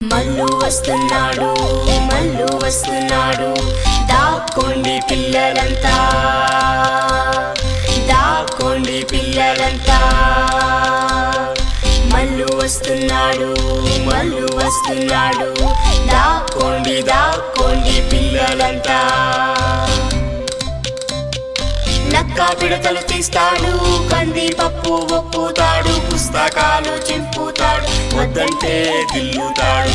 మల్లు వస్తున్నాడు మల్లు వస్తున్నాడు దాక్కోండి పిల్లలంతా దాక్కోండి పిల్లలంతా మల్లు వస్తున్నాడు మల్లు వస్తున్నాడు దాక్కోండి దాక్కోండి పిల్లలంతా నక్క పిడతలు తీస్తాడు కంది పప్పు ఒప్పుతాడు పుస్తకాలు చింపుతాడు వద్దంటే దిల్లుతాడు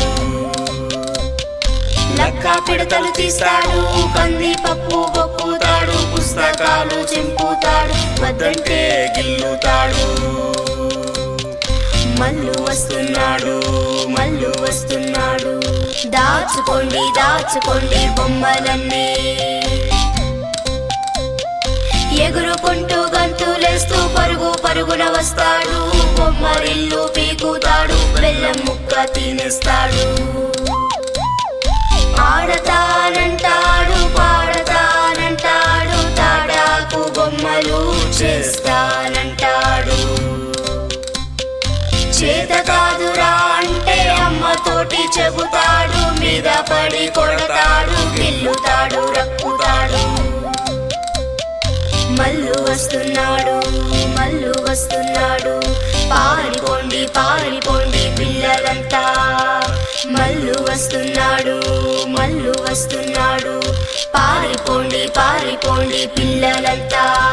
నక్క పిడతలు తీస్తాడు కంది పప్పు ఒప్పుతాడు పుస్తకాలు చింపుతాడు వద్దంటే గిల్లుతాడు మల్లు వస్తున్నాడు మల్లు వస్తున్నాడు దాచుకోండి దాచుకోండి బొమ్మలన్నీ ఎగురుకుంటూ గంతులేస్తూ పరుగు పరుగున వస్తాడు బొమ్మరిల్లు పీకుతాడు బెల్లం ముక్క తినేస్తాడు ఆడతానంటాడు పాడతానంటాడు తాడాకు బొమ్మలు చేస్తానంటాడు చేత కాదురా అంటే అమ్మతోటి చెబుతాడు మీద పడి కొడతాడు గిల్లుతాడు రక్కుతాడు మల్లు వస్తున్నాడు మల్లు వస్తున్నాడు పారిపోండి పారిపోండి పిల్లలంతా మల్లు వస్తున్నాడు మల్లు వస్తున్నాడు పారిపోండి పారిపోండి పిల్లలంతా